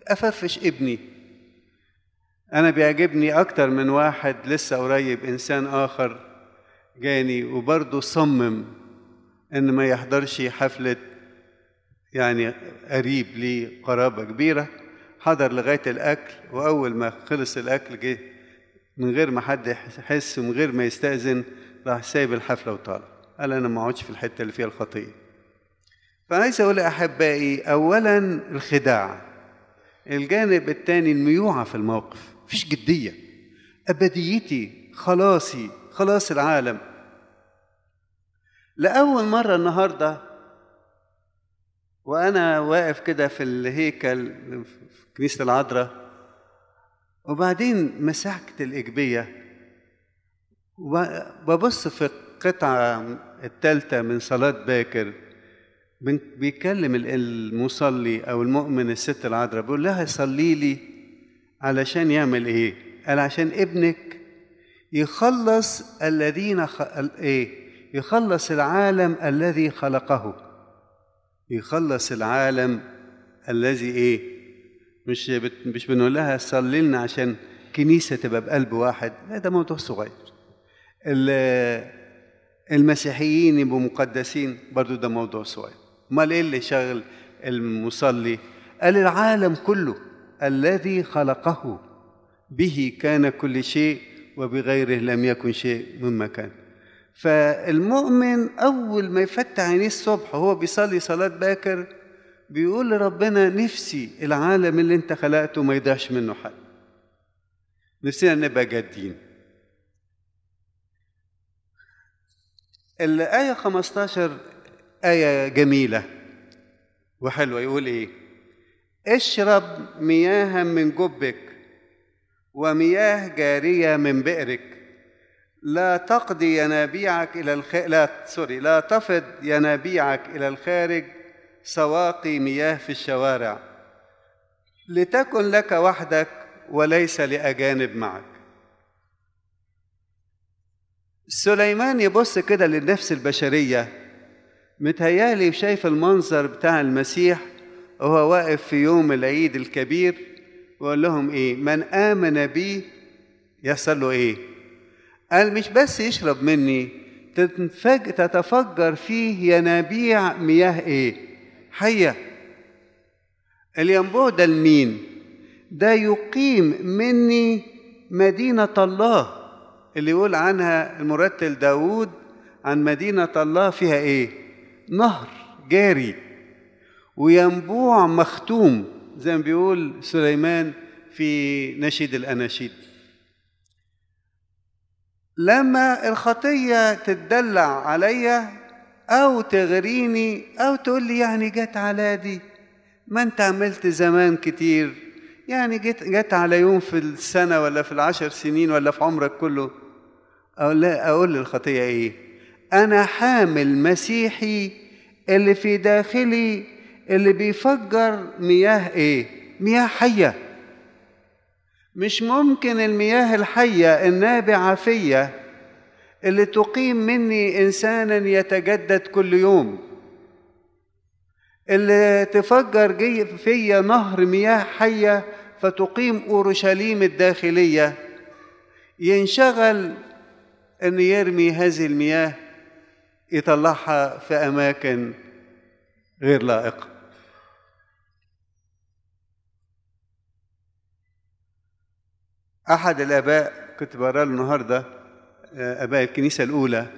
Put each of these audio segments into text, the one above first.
افرفش ابني انا بيعجبني اكتر من واحد لسه قريب انسان اخر جاني وبرضه صمم ان ما يحضرش حفله يعني قريب ليه قرابه كبيره حضر لغايه الاكل واول ما خلص الاكل جه من غير ما حد يحس ومن غير ما يستاذن راح سايب الحفله وطالع قال انا ما اقعدش في الحته اللي فيها الخطيه فعايز اقول احبائي اولا الخداع الجانب الثاني الميوعه في الموقف مفيش جديه ابديتي خلاصي خلاص العالم لاول مره النهارده وانا واقف كده في الهيكل في كنيسه العذراء وبعدين مسحت الاجبيه وببص في القطعه الثالثه من صلاه باكر بيكلم المصلي او المؤمن الست العذراء بيقول لها صلي لي علشان يعمل ايه قال عشان ابنك يخلص الذين خ... ايه يخلص العالم الذي خلقه يخلص العالم الذي ايه مش بت... مش بنقول لها صلي لنا عشان كنيسه تبقى بقلب واحد لا ده موضوع صغير المسيحيين يبقوا مقدسين برضو ده موضوع صغير امال ايه اللي شغل المصلي قال العالم كله الذي خلقه به كان كل شيء وبغيره لم يكن شيء مما كان فالمؤمن اول ما يفتح عينيه الصبح وهو بيصلي صلاه باكر بيقول لربنا نفسي العالم اللي انت خلقته ما يضيعش منه حد نفسنا نبقى جادين الآية 15 آية جميلة وحلوة يقول إيه؟ اشرب مياها من جبك ومياه جارية من بئرك لا تقضي ينابيعك إلى الخ... لا سوري لا تفض ينابيعك إلى الخارج سواقي مياه في الشوارع لتكن لك وحدك وليس لأجانب معك سليمان يبص كده للنفس البشرية متهيالي شايف المنظر بتاع المسيح وهو واقف في يوم العيد الكبير ويقول لهم ايه من آمن بي يحصل له ايه قال مش بس يشرب مني تتفج تتفجر فيه ينابيع مياه ايه حية الينبوع ده لمين ده يقيم مني مدينة الله اللي يقول عنها المرتل داود عن مدينة الله فيها ايه نهر جاري وينبوع مختوم زي ما بيقول سليمان في نشيد الأناشيد لما الخطية تتدلع عليا أو تغريني أو تقول لي يعني جت على دي ما أنت عملت زمان كتير يعني جت جت على يوم في السنة ولا في العشر سنين ولا في عمرك كله أقول لا أقول للخطية إيه؟ أنا حامل مسيحي اللي في داخلي اللي بيفجر مياه إيه؟ مياه حية مش ممكن المياه الحية النابعة فيا اللي تقيم مني إنسانا يتجدد كل يوم اللي تفجر جي فيا نهر مياه حية فتقيم أورشليم الداخلية ينشغل أن يرمي هذه المياه يطلعها في أماكن غير لائقة أحد الآباء كنت بقرا له النهاردة آباء الكنيسة الأولى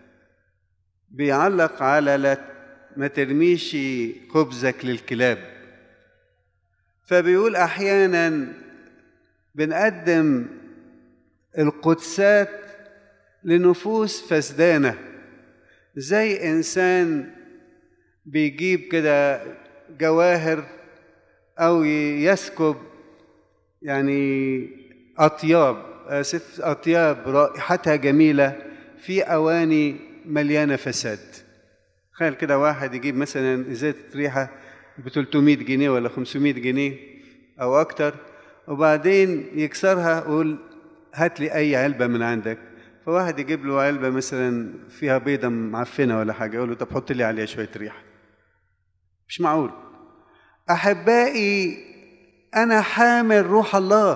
بيعلق على لا ما ترميش خبزك للكلاب فبيقول أحيانا بنقدم القدسات لنفوس فسدانة زي إنسان بيجيب كده جواهر أو يسكب يعني أطياب آسف أطياب رائحتها جميلة في أواني مليانة فساد تخيل كده واحد يجيب مثلا إزازة ريحة ب 300 جنيه ولا 500 جنيه أو أكتر وبعدين يكسرها ويقول هات لي أي علبة من عندك فواحد يجيب له علبة مثلا فيها بيضة معفنة ولا حاجة يقول له طب حط لي عليها شوية ريحة مش معقول أحبائي انا حامل روح الله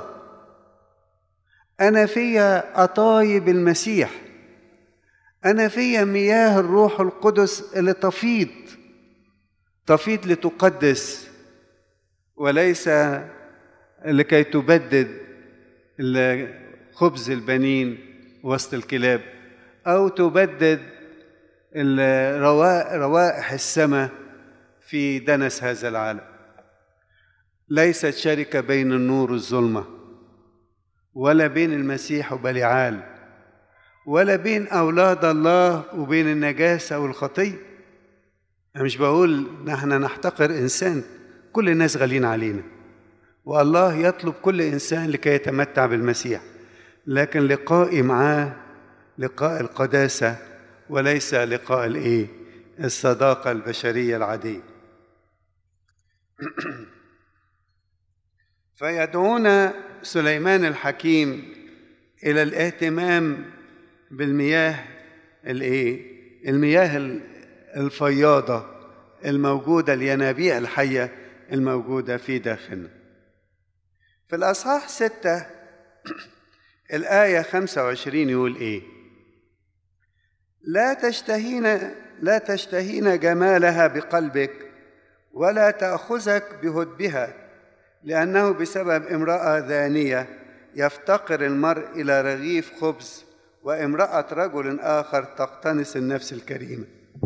انا فيا اطايب المسيح انا فيا مياه الروح القدس اللي تفيض تفيض لتقدس وليس لكي تبدد خبز البنين وسط الكلاب او تبدد روائح السماء في دنس هذا العالم ليست شركه بين النور والظلمه ولا بين المسيح وبليعال ولا بين اولاد الله وبين النجاسه والخطيه انا مش بقول نحن نحتقر انسان كل الناس غاليين علينا والله يطلب كل انسان لكي يتمتع بالمسيح لكن لقائي معاه لقاء القداسه وليس لقاء الايه الصداقه البشريه العاديه فيدعونا سليمان الحكيم الى الاهتمام بالمياه الايه المياه الفياضه الموجوده الينابيع الحيه الموجوده في داخلنا في الاصحاح ستة الايه 25 يقول ايه لا تشتهين لا تشتهين جمالها بقلبك ولا تاخذك بهدبها لانه بسبب امراه ذانيه يفتقر المرء الى رغيف خبز وامراه رجل اخر تقتنص النفس الكريمه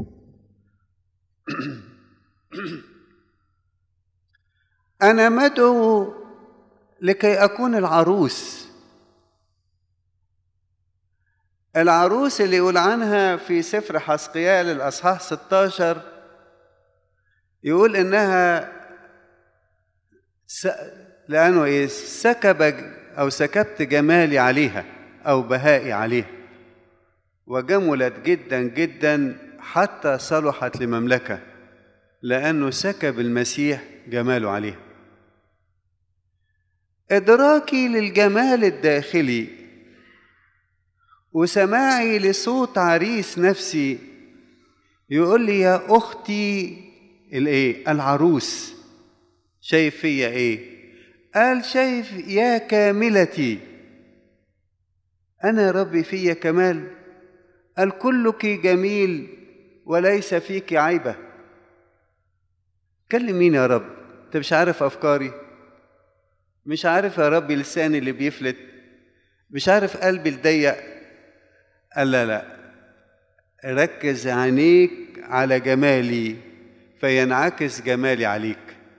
انا مدعو لكي اكون العروس العروس اللي يقول عنها في سفر حسقيال الاصحاح 16 يقول انها س... لانه ايه سكب او سكبت جمالي عليها او بهائي عليها وجملت جدا جدا حتى صلحت لمملكه لانه سكب المسيح جماله عليها ادراكي للجمال الداخلي وسماعي لصوت عريس نفسي يقول لي يا اختي الايه العروس شايف فيا ايه قال شايف يا كاملتي انا ربي فيا كمال قال كلك جميل وليس فيك عيبه كلم مين يا رب انت مش عارف افكاري مش عارف يا ربي لساني اللي بيفلت مش عارف قلبي الضيق قال لا لا ركز عينيك على جمالي فينعكس جمالي عليك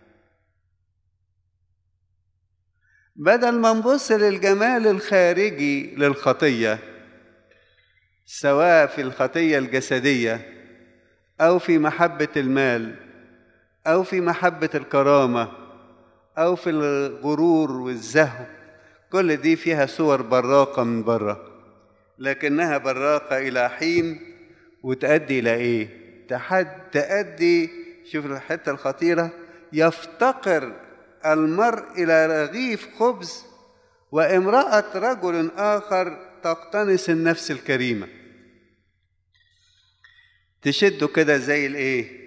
بدل ما نبص للجمال الخارجي للخطيه سواء في الخطيه الجسديه او في محبه المال او في محبه الكرامه او في الغرور والزهو كل دي فيها صور براقه من بره لكنها براقه الى حين وتؤدي الى ايه تحد تؤدي شوف الحته الخطيره يفتقر المرء الى رغيف خبز وامراه رجل اخر تقتنص النفس الكريمه تشده كده زي الايه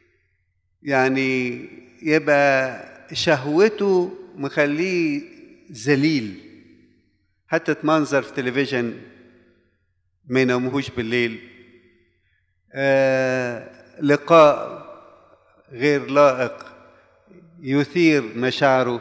يعني يبقى شهوته مخليه ذليل حتى منظر في تلفزيون ما ينامهوش بالليل آه لقاء غير لائق يثير مشاعره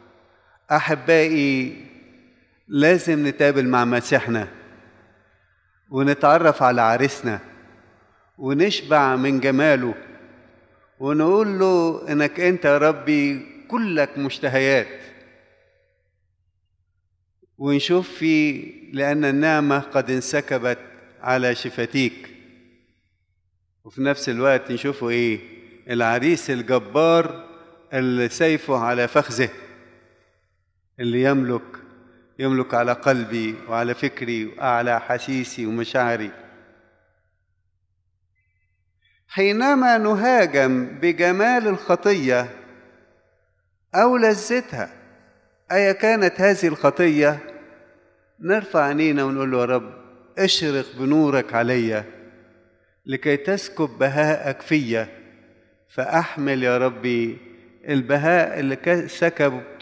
احبائي لازم نتقابل مع مسيحنا ونتعرف على عريسنا ونشبع من جماله ونقول له انك انت يا ربي كلك مشتهيات ونشوف فيه لان النعمه قد انسكبت على شفتيك وفي نفس الوقت نشوفه ايه العريس الجبار اللي سيفه على فخذه اللي يملك يملك على قلبي وعلى فكري وعلى حسيسي ومشاعري حينما نهاجم بجمال الخطيه او لذتها ايا كانت هذه الخطيه نرفع عينينا ونقول له يا رب اشرق بنورك عليا لكي تسكب بهاءك فيا فاحمل يا ربي البهاء اللي سكب